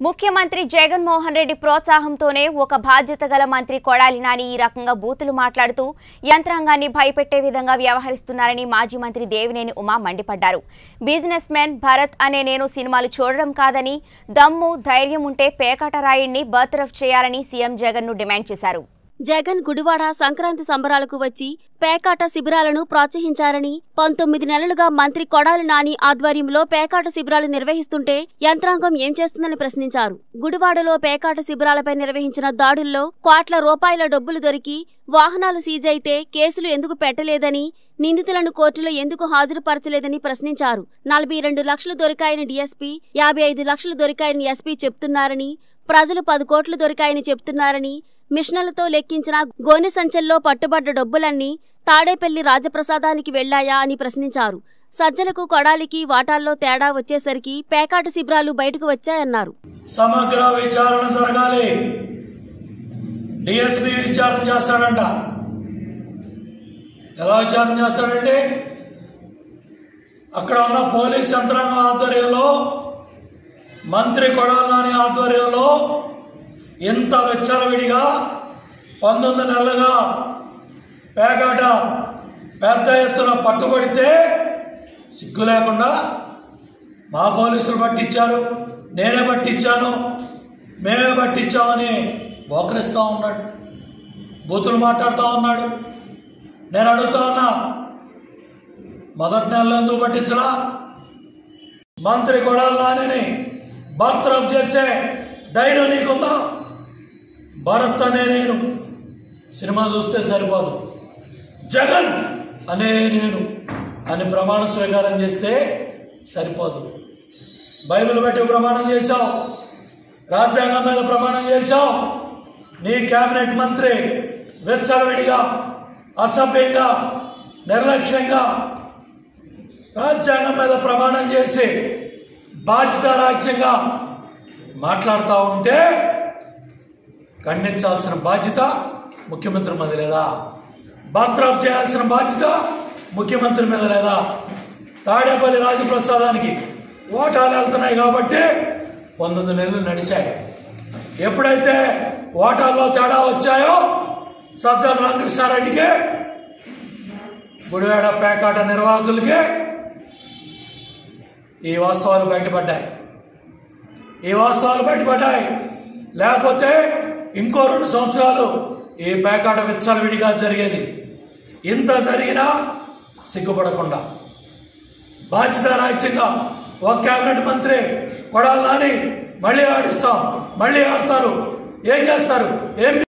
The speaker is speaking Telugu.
ముఖ్యమంత్రి జగన్మోహన్ రెడ్డి ప్రోత్సాహంతోనే ఒక బాధ్యత గల మంత్రి కొడాలి నాని ఈ రకంగా బూతులు మాట్లాడుతూ యంత్రాంగాన్ని భయపెట్టే విధంగా వ్యవహరిస్తున్నారని మాజీ మంత్రి దేవినేని ఉమా మండిపడ్డారు బిజినెస్ మ్యాన్ భరత్ అనే నేను సినిమాలు చూడడం కాదని దమ్ము ధైర్యం ఉంటే పేకాట రాయుడిని బర్తరఫ్ చేయాలని సీఎం జగన్ ను డిమాండ్ చేశారు జగన్ గుడివాడ సంక్రాంతి సంబరాలకు వచ్చి పేకాట శిబిరాలను ప్రోత్సహించారని పంతొమ్మిది నెలలుగా మంత్రి కొడాలి నాని ఆధ్వర్యంలో పేకాట శిబిరాలు నిర్వహిస్తుంటే యంత్రాంగం ఏం చేస్తుందని ప్రశ్నించారు గుడివాడలో పేకాట శిబిరాలపై నిర్వహించిన దాడుల్లో కోట్ల రూపాయల డబ్బులు దొరికి వాహనాలు సీజైతే కేసులు ఎందుకు పెట్టలేదని నిందితులను కోర్టులో ఎందుకు హాజరుపరచలేదని ప్రశ్నించారు నలభై రెండు లక్షలు దొరికాయని డీఎస్పీ యాభై ఐదు లక్షలు దొరికాయని ఎస్పీ చెప్తున్నారని ప్రజలు పది కోట్లు దొరికాయని చెప్తున్నారని మిషనలతో లెక్కించిన గోనె సంచల్లో పట్టుబడ్డ డబ్బులన్నీ తాడేపల్లి రాజప్రసాదానికి వెళ్లాయా అని ప్రశ్నించారు సజ్జలకు కొడాలికి వాటాల్లో తేడా వచ్చేసరికి పేకాట శిబిరాలు బయటకు వచ్చాయన్నారు సమగ్ర విచారణ జరగాలి డిఎస్పి విచారణ చేస్తాడంట ఎలా విచారణ చేస్తాడండి అక్కడ ఉన్న పోలీస్ యంత్రాంగం ఆధ్వర్యంలో మంత్రి కొడాలని ఆధ్వర్యంలో ఇంత వెచ్చలవిడిగా పంతొమ్మిది నెలలుగా పేకాట పెద్ద ఎత్తున పట్టుబడితే సిగ్గు లేకుండా మా పోలీసులు పట్టించారు నేనే పట్టించాను మేమే పట్టించామని బోకరిస్తూ ఉన్నాడు బూతులు మాట్లాడుతూ ఉన్నాడు నేను అడుగుతా ఉన్నా మొదటి నెలలో ఎందుకు పట్టించరా మంత్రి కొడాలని బర్తరఫ్ చేసే ధైర్యం నీకుందా భరత్ అనే నేను సినిమా చూస్తే సరిపోదు జగన్ అనే నేను అని ప్రమాణ స్వీకారం చేస్తే సరిపోదు బైబిల్ బట్టి ప్రమాణం చేశావు రాజ్యాంగం మీద ప్రమాణం చేశావు నీ కేబినెట్ మంత్రి వెచ్చలవిడిగా అసభ్యంగా నిర్లక్ష్యంగా రాజ్యాంగం మీద ప్రమాణం చేసి బాధ్యత రాజ్యంగా మాట్లాడుతూ ఉంటే ఖండించాల్సిన బాధ్యత ముఖ్యమంత్రి మీద లేదా బర్త్రాఫ్ చేయాల్సిన బాధ్యత ముఖ్యమంత్రి మీద లేదా తాడేపల్లి రాజప్రసాదానికి ఓటాలు వెళ్తున్నాయి కాబట్టి పంతొమ్మిది నెలలు నడిచాయి ఎప్పుడైతే ఓటాల్లో తేడా వచ్చాయో సజ్జల రామకృష్ణారెడ్డికి గుడివాడ పేకాట నిర్వాహకులకి ఈ వాస్తవాలు బయటపడ్డాయి ఈ వాస్తవాలు బయటపడ్డాయి లేకపోతే ఇంకో రెండు సంవత్సరాలు ఈ పేకాట విచ్చలవిడిగా జరిగేది ఇంత జరిగినా సిగ్గుపడకుండా బాధ్యత రాజ్యంగా ఒక కేబినెట్ మంత్రి కొడాలని మళ్ళీ ఆడిస్తాం మళ్ళీ ఆడతారు ఏం చేస్తారు ఏం